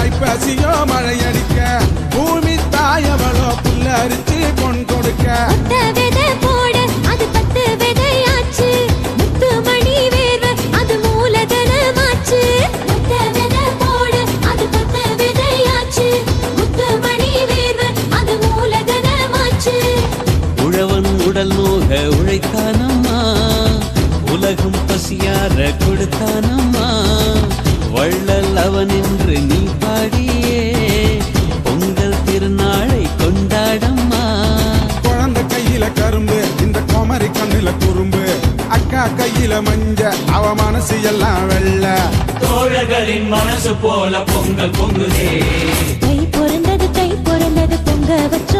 ஐப்பசியோ மழை அடிக்க பூமி தாயவளோ புல்லரிச்சு பொன் கொடுக்க ஒத்த விதை போட அது பத்து விதையாச்சு முத்து மணி வேர்வை அது மூலதனமாச்சு ஒத்த விதை போட அது பத்து விதையாச்சு முத்து மணி வேர்வை அது மூலதனமாச்சு உழவன் உடல் நோக உழைத்தானம்மா உலகம் பசியார கொடுத்தானம்மா வள்ளல் அவன் என்று நீ பாடியே பொங்கல் திருநாளை கொண்டாடம்மா குழந்தை கையில கரும்பு இந்த குமரி கண்ணுல குறும்பு அக்கா கையில மஞ்ச அவ மனசு எல்லாம் வெள்ள தோழர்களின் மனசு போல பொங்கல் பொங்குதே தை பிறந்தது தை பிறந்தது பொங்க வச்ச